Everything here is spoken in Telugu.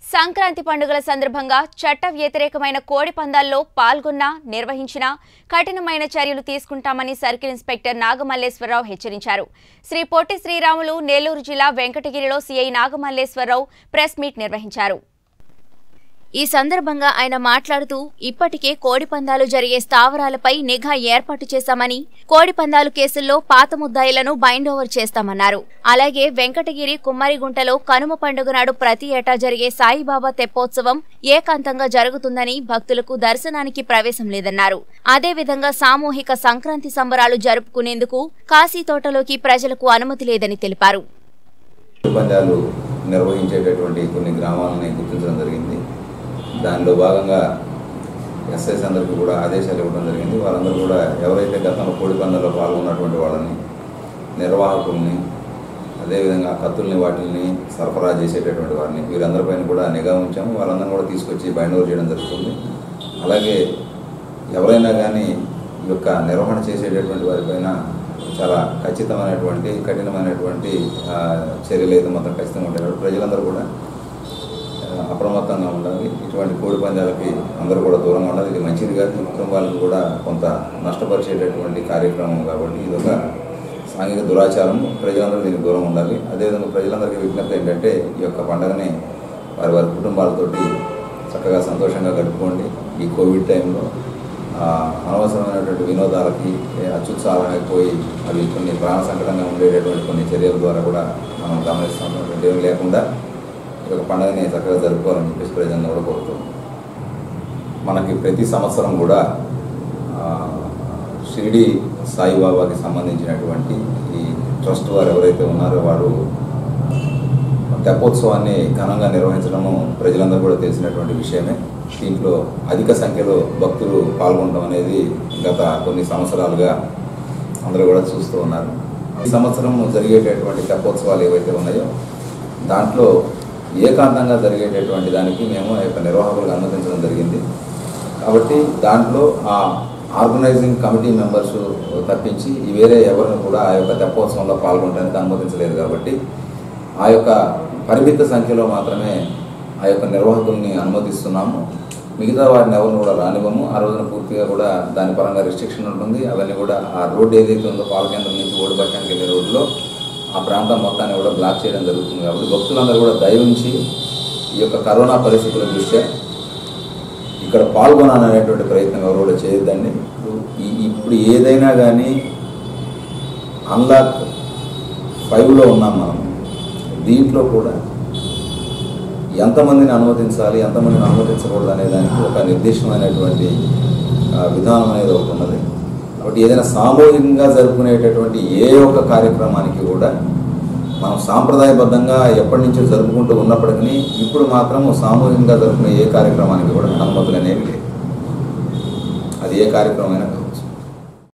సంక్రాంతి పండుగల సందర్భంగా చట్ట వ్యతిరేకమైన కోడి పందాల్లో పాల్గొన్నా నిర్వహించినా కఠినమైన చర్యలు తీసుకుంటామని సర్కిల్ ఇన్స్పెక్టర్ నాగమల్లేశ్వరరావు హెచ్చరించారు శ్రీ పొట్టి శ్రీరాములు నెల్లూరు జిల్లా వెంకటగిరిలో సీఐ నాగమల్లేశ్వరరావు ప్రెస్ మీట్ నిర్వహించారు ఈ సందర్భంగా ఆయన మాట్లాడుతూ ఇప్పటికే కోడి పందాలు జరిగే స్థావరాలపై నిఘా ఏర్పాటు చేశామని కోడి పందాలు కేసుల్లో పాత ముద్దాయిలను బైండ్ ఓవర్ చేస్తామన్నారు అలాగే వెంకటగిరి కుమ్మరిగుంటలో కనుమ పండుగ నాడు ప్రతి ఏటా జరిగే సాయిబాబా తెప్పోత్సవం ఏకాంతంగా జరుగుతుందని భక్తులకు దర్శనానికి ప్రవేశం లేదన్నారు అదేవిధంగా సామూహిక సంక్రాంతి సంబరాలు జరుపుకునేందుకు కాశీ తోటలోకి ప్రజలకు అనుమతి లేదని తెలిపారు పందాలు నిర్వహించేటటువంటి కొన్ని గ్రామాలని గుర్తించడం జరిగింది దానిలో భాగంగా ఎస్ఐస్ అందరికీ కూడా ఆదేశాలు ఇవ్వడం జరిగింది వాళ్ళందరూ కూడా ఎవరైతే గతంలో కోడి పందాల్లో పాల్గొన్నటువంటి వాళ్ళని నిర్వాహకుల్ని అదేవిధంగా కత్తుల్ని వాటిని సరఫరా చేసేటటువంటి వారిని వీరందరిపైన కూడా నిఘా ఉంచాము వాళ్ళందరినీ కూడా తీసుకొచ్చి బైండ్ ఓవర్ చేయడం జరుగుతుంది అలాగే ఎవరైనా కానీ ఈ యొక్క నిర్వహణ చేసేటటువంటి వారిపైన చాలా ఖచ్చితమైనటువంటి కఠినమైనటువంటి ఆ, చర్యలు అయితే మాత్రం ఖచ్చితంగా ఉంటాయి కాబట్టి ప్రజలందరూ కూడా ఆ, అప్రమత్తంగా ఉండాలి ఇటువంటి కోడి పందాలకి అందరూ కూడా దూరంగా ఉండాలి ఇది మంచిది కాదు ఈ కుటుంబాలకు కూడా కొంత నష్టపరిచేటటువంటి కార్యక్రమం కాబట్టి ఇది ఒక సాంఘిక దురాచారం ప్రజలందరూ దీనికి దూరం ఉండాలి అదేవిధంగా ప్రజలందరికీ విజ్ఞప్తి ఏంటంటే ఈ యొక్క పండుగని వారి వారి కుటుంబాలతోటి చక్కగా సంతోషంగా గడుపుకోండి ఈ కోవిడ్ టైంలో ఆ, అనవసరమైనటువంటి వినోదాలకి ఏ, అత్యుత్సాహమైపోయి అవి కొన్ని ప్రాణ సంకటంగా ఉండేటటువంటి కొన్ని చర్యల ద్వారా కూడా మనం గమనిస్తున్నటువంటి ఏమీ లేకుండా ఈ యొక్క పండుగని చక్కగా జరుపుకోవాలని చెప్పేసి ప్రజలను కూడా కోరుతున్నాం మనకి ప్రతి సంవత్సరం కూడా ఆ, షిరిడి సాయిబాబాకి సంబంధించినటువంటి ఈ ట్రస్ట్ వారు ఎవరైతే ఉన్నారో వారు తెప్పోత్సవాన్ని ఘనంగా నిర్వహించడము ప్రజలందరూ కూడా తెలిసినటువంటి విషయమే దీంట్లో అధిక సంఖ్యలో భక్తులు పాల్గొనడం అనేది గత కొన్ని సంవత్సరాలుగా అందరూ కూడా చూస్తూ ఉన్నారు ఈ సంవత్సరం జరిగేటటువంటి తెప్పోత్సవాలు ఏవైతే ఉన్నాయో దాంట్లో ఏకాంతంగా జరిగేటటువంటి దానికి మేము ఆ యొక్క నిర్వాహకులకు అనుమతించడం జరిగింది కాబట్టి దాంట్లో ఆ ఆర్గనైజింగ్ కమిటీ మెంబర్స్ తప్పించి ఈ వేరే ఎవరిని కూడా ఆ యొక్క తెప్పోత్సవంలో పాల్గొనడానికి అనుమతించలేదు కాబట్టి ఆ యొక్క పరిమిత సంఖ్యలో మాత్రమే ఆ యొక్క నిర్వాహకుల్ని అనుమతిస్తున్నాము మిగతా వారిని ఎవరిని కూడా రానివ్వము ఆ రోజున పూర్తిగా కూడా దాని పరంగా రిస్ట్రిక్షన్ ఉంటుంది అవన్నీ కూడా ఆ రోడ్డు ఏదైతే ఉందో పాలకేంద్రం నుంచి ఓడి బట్టానికి వెళ్ళే రోడ్లో ఆ ప్రాంతం మొత్తాన్ని కూడా బ్లాక్ చేయడం జరుగుతుంది కాబట్టి భక్తులందరూ కూడా దయవుంచి ఈ యొక్క కరోనా పరిస్థితుల దృష్ట్యా ఇక్కడ పాల్గొనాలనేటువంటి ప్రయత్నం ఎవరు కూడా చేయొద్దండి ఇప్పుడు ఈ- ఇప్పుడు ఏదైనా కానీ అన్లాక్ ఫైవ్లో ఉన్నాం మనం దీంట్లో కూడా ఎంతమందిని అనుమతించాలి ఎంతమందిని అనుమతించకూడదు అనే దానికి ఒక నిర్దిష్టమైనటువంటి ఆ, విధానం అనేది ఒకటి ఉన్నది కాబట్టి ఏదైనా సామూహికంగా జరుపుకునేటటువంటి ఏ ఒక్క కార్యక్రమానికి కూడా మనం సాంప్రదాయబద్ధంగా ఎప్పటి నుంచో జరుపుకుంటూ ఉన్నప్పటికీ ఇప్పుడు మాత్రం సామూహికంగా జరుపుకునే ఏ కార్యక్రమానికి కూడా అనుమతులు అనేవి లేవు అది ఏ కార్యక్రమం అయినా కావచ్చు